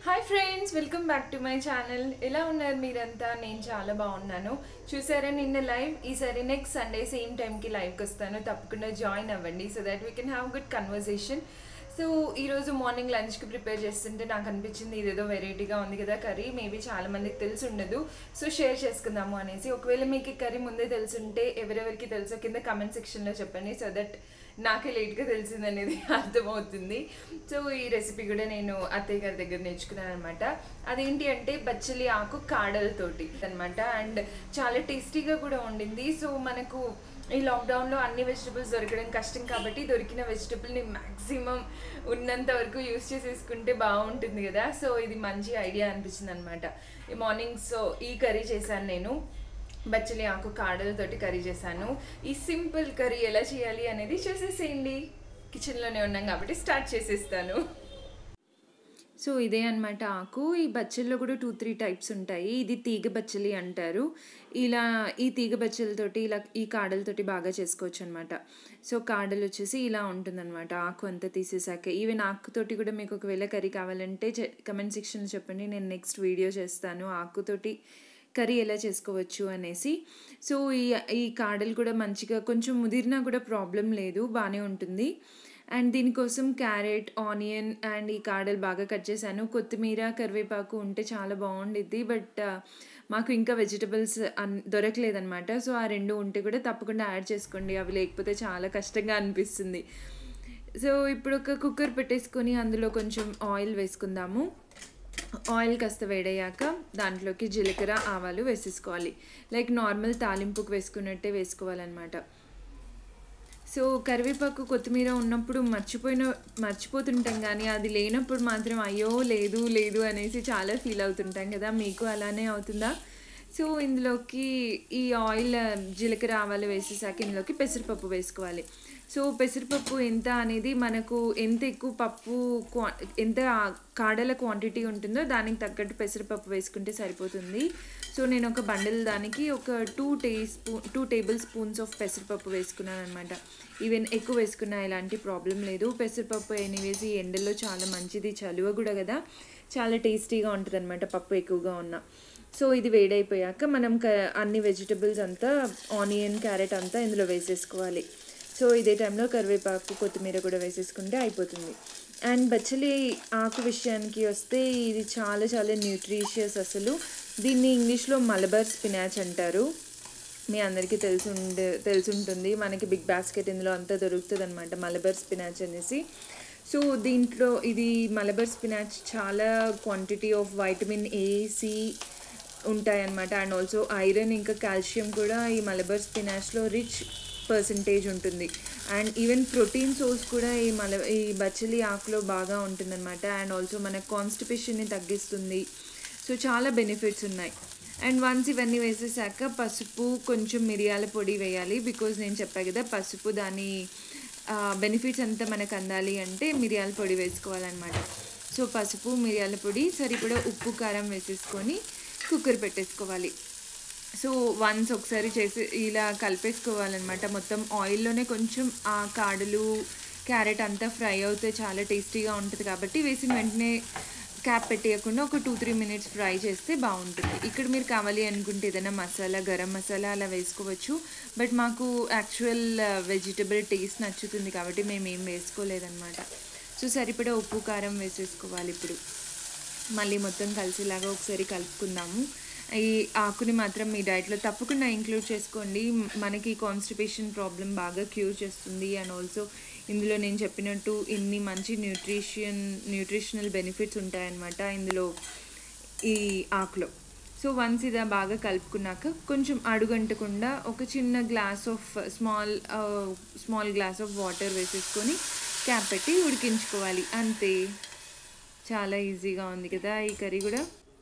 hi friends welcome back to my channel ఎలా ఉన్నారు మీరంతా నేను చాలా బాగున్నాను చూసారా నిన్న లైవ్ ఈసారి నెక్స్ట్ సండే సేమ్ టైంకి లైవ్కి వస్తాను తప్పకుండా జాయిన్ అవ్వండి so that we can have good conversation so ఈరోజు మార్నింగ్ లంచ్కి ప్రిపేర్ చేస్తుంటే నాకు అనిపించింది ఇదేదో వెరైటీగా ఉంది కదా కర్రీ మేబీ చాలా మందికి తెలిసి ఉండదు సో షేర్ చేసుకుందాము అనేసి ఒకవేళ మీకు ఈ కర్రీ ముందే తెలుసుంటే ఎవరెవరికి తెలుసో కింద కమెంట్ సెక్షన్లో చెప్పండి సో దట్ నాకే లేట్గా తెలిసింది అనేది అర్థమవుతుంది సో ఈ రెసిపీ కూడా నేను అత్తయ్య గారి దగ్గర నేర్చుకున్నాను అనమాట అదేంటి అంటే బచ్చలి ఆకు కాడలతోటి అనమాట అండ్ చాలా టేస్టీగా కూడా ఉండింది సో మనకు ఈ లాక్డౌన్లో అన్ని వెజిటబుల్స్ దొరకడం కష్టం కాబట్టి దొరికిన వెజిటబుల్ని మ్యాక్సిమం ఉన్నంత వరకు యూస్ చేసేసుకుంటే బాగుంటుంది కదా సో ఇది మంచి ఐడియా అనిపించింది అనమాట ఈ మార్నింగ్ సో ఈ కర్రీ చేశాను నేను బచ్చలి ఆకు కాడలతోటి కర్రీ చేశాను ఈ సింపుల్ కర్రీ ఎలా చేయాలి అనేది చూసేసేయండి కిచెన్లోనే ఉన్నాం కాబట్టి స్టార్ట్ చేసేస్తాను సో ఇదే అనమాట ఆకు ఈ బచ్చల్లో కూడా టూ త్రీ టైప్స్ ఉంటాయి ఇది తీగ బచ్చలి అంటారు ఇలా ఈ తీగ బచ్చలతోటి ఇలా ఈ కాడలతోటి బాగా చేసుకోవచ్చు అనమాట సో కాడలు వచ్చేసి ఇలా ఉంటుందన్నమాట ఆకు అంతా తీసేసాక ఈవెన్ ఆకుతోటి కూడా మీకు ఒకవేళ కర్రీ కావాలంటే కమెంట్ సెక్షన్లో చెప్పండి నేను నెక్స్ట్ వీడియో చేస్తాను ఆకుతోటి కర్రీ ఎలా చేసుకోవచ్చు అనేసి సో ఈ ఈ కాడలు కూడా మంచిగా కొంచెం ముదిరినా కూడా ప్రాబ్లం లేదు బాగానే ఉంటుంది అండ్ దీనికోసం క్యారెట్ ఆనియన్ అండ్ ఈ కాడలు బాగా కట్ చేశాను కొత్తిమీర కరివేపాకు ఉంటే చాలా బాగుండిద్ది బట్ మాకు ఇంకా వెజిటబుల్స్ అన్ దొరకలేదనమాట సో ఆ రెండు ఉంటే కూడా తప్పకుండా యాడ్ చేసుకోండి అవి లేకపోతే చాలా కష్టంగా అనిపిస్తుంది సో ఇప్పుడు ఒక కుక్కర్ పెట్టేసుకొని అందులో కొంచెం ఆయిల్ వేసుకుందాము ఆయిల్ కాస్త వేడయ్యాక దాంట్లోకి జీలకర్ర ఆవాలు వేసేసుకోవాలి లైక్ నార్మల్ తాలింపుకు వేసుకున్నట్టే వేసుకోవాలన్నమాట సో కరివేపాకు కొత్తిమీర ఉన్నప్పుడు మర్చిపోయిన మర్చిపోతుంటాం కానీ అది లేనప్పుడు మాత్రం అయ్యో లేదు లేదు అనేసి చాలా ఫీల్ అవుతుంటాం కదా మీకు అలానే అవుతుందా సో ఇందులోకి ఈ ఆయిల్ జీలకర్ర ఆవాలు వేసేసాక ఇందులోకి పెసరపప్పు వేసుకోవాలి సో పెసరపప్పు ఎంత అనేది మనకు ఎంత ఎక్కువ పప్పు క్వా ఎంత కాడల క్వాంటిటీ ఉంటుందో దానికి తగ్గట్టు పెసరపప్పు వేసుకుంటే సరిపోతుంది సో నేను ఒక బండిల్ దానికి ఒక two teaspoon two tablespoons of పెసరపప్పు వేసుకున్నాను అనమాట ఈవెన్ ఎక్కువ వేసుకున్నా ఎలాంటి ప్రాబ్లం లేదు పెసరపప్పు ఎనీవేస్ ఈ ఎండల్లో చాలా మంచిది చలువ కూడా కదా చాలా టేస్టీగా ఉంటుంది అనమాట పప్పు ఎక్కువగా ఉన్న సో ఇది వేడైపోయాక మనం క అన్ని వెజిటబుల్స్ అంతా ఆనియన్ క్యారెట్ అంతా ఇందులో వేసేసుకోవాలి సో ఇదే టైంలో కరివేపాకు కొత్తిమీర కూడా వేసేసుకుంటే అయిపోతుంది అండ్ బచ్చలి ఆకు విషయానికి వస్తే ఇది చాలా చాలా న్యూట్రిషియస్ అసలు దీన్ని ఇంగ్లీష్లో మలబార్ స్పినాచ్ అంటారు మీ అందరికీ తెలిసి ఉండే తెలిసి ఉంటుంది మనకి బిగ్ బాస్కెట్ ఇందులో అంతా దొరుకుతుంది అనమాట మలబార్ స్పినాచ్ అనేసి సో దీంట్లో ఇది మలబార్ స్పినాచ్ చాలా quantity of vitamin A C ఉంటాయన్నమాట అండ్ ఆల్సో ఐరన్ ఇంకా కాల్షియం కూడా ఈ మలబార్ స్పినాచ్లో రిచ్ పర్సంటేజ్ ఉంటుంది అండ్ ఈవెన్ ప్రోటీన్ సోర్స్ కూడా ఈ మల ఈ బచ్చలి ఆకులో బాగా ఉంటుందన్నమాట అండ్ ఆల్సో మన కాన్స్టిపేషన్ని తగ్గిస్తుంది సో చాలా బెనిఫిట్స్ ఉన్నాయి అండ్ వన్స్ ఇవన్నీ వేసేసాక పసుపు కొంచెం మిరియాల పొడి వేయాలి బికాజ్ నేను చెప్పాను కదా పసుపు దాని బెనిఫిట్స్ అంతా మనకు అందాలి అంటే మిరియాల పొడి వేసుకోవాలన్నమాట సో పసుపు మిరియాల పొడి సరిపడా ఉప్పు కారం వేసేసుకొని కుక్కర్ పెట్టేసుకోవాలి సో వన్స్ ఒకసారి చేసి ఇలా కలిపేసుకోవాలన్నమాట మొత్తం ఆయిల్లోనే కొంచెం ఆ కాడలు క్యారెట్ అంతా ఫ్రై అవుతే చాలా టేస్టీగా ఉంటుంది కాబట్టి వేసిన వెంటనే క్యాప్ పెట్టేయకుండా ఒక టూ త్రీ మినిట్స్ ఫ్రై చేస్తే బాగుంటుంది ఇక్కడ మీరు కావాలి అనుకుంటే ఏదైనా మసాలా గరం మసాలా అలా వేసుకోవచ్చు బట్ మాకు యాక్చువల్ వెజిటబుల్ టేస్ట్ నచ్చుతుంది కాబట్టి మేము ఏం వేసుకోలేదన్నమాట సో సరిపడా ఉప్పు కారం వేసేసుకోవాలి ఇప్పుడు మళ్ళీ మొత్తం కలిసేలాగా ఒకసారి కలుపుకుందాము ఈ ఆకుని మాత్రం మీ డైట్లో తప్పకుండా ఇంక్లూడ్ చేసుకోండి మనకి కాన్స్టిపేషన్ ప్రాబ్లం బాగా క్యూర్ చేస్తుంది అండ్ ఆల్సో ఇందులో నేను చెప్పినట్టు ఇన్ని మంచి న్యూట్రిషన్ న్యూట్రిషనల్ బెనిఫిట్స్ ఉంటాయన్నమాట ఇందులో ఈ ఆకులో సో వన్స్ ఇది బాగా కలుపుకున్నాక కొంచెం అడుగంటకుండా ఒక చిన్న glass of small small glass of water వేసేసుకొని క్యాప్ పెట్టి ఉడికించుకోవాలి అంతే చాలా ఈజీగా ఉంది కదా ఈ కర్రీ కూడా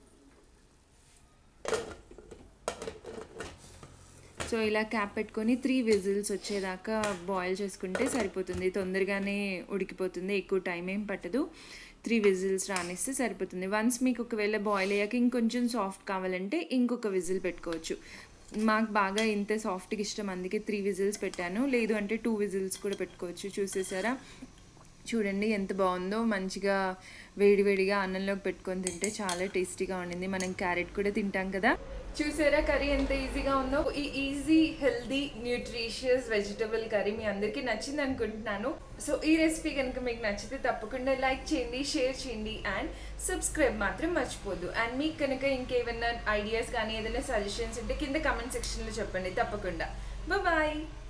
సో ఇలా క్యాప్ పెట్టుకొని త్రీ విజిల్స్ వచ్చేదాకా బాయిల్ చేసుకుంటే సరిపోతుంది తొందరగానే ఉడికిపోతుంది ఎక్కువ టైం ఏం పట్టదు త్రీ విజిల్స్ రానిస్తే సరిపోతుంది వన్స్ మీకు ఒకవేళ బాయిల్ అయ్యాక ఇంకొంచెం సాఫ్ట్ కావాలంటే ఇంకొక విజిల్ పెట్టుకోవచ్చు మాకు బాగా ఇంత సాఫ్ట్గా ఇష్టం అందుకే త్రీ విజిల్స్ పెట్టాను లేదు అంటే టూ విజిల్స్ కూడా పెట్టుకోవచ్చు చూసేసారా చూడండి ఎంత బాగుందో మంచిగా వేడివేడిగా అన్నంలోకి పెట్టుకొని తింటే చాలా టేస్టీగా ఉండింది మనం క్యారెట్ కూడా తింటాం కదా చూసారా కర్రీ ఎంత ఈజీగా ఉందో ఈ easy healthy nutritious vegetable curry మీ అందరికీ నచ్చింది అనుకుంటున్నాను సో ఈ రెసిపీ కనుక మీకు నచ్చితే తప్పకుండా లైక్ చేయండి షేర్ చేయండి అండ్ సబ్స్క్రైబ్ మాత్రం మర్చిపోద్దు అండ్ మీకు కనుక ఇంకేమైనా ఐడియాస్ కానీ ఏదైనా సజెషన్స్ ఉంటే కింద కమెంట్ సెక్షన్లో చెప్పండి తప్పకుండా బాయ్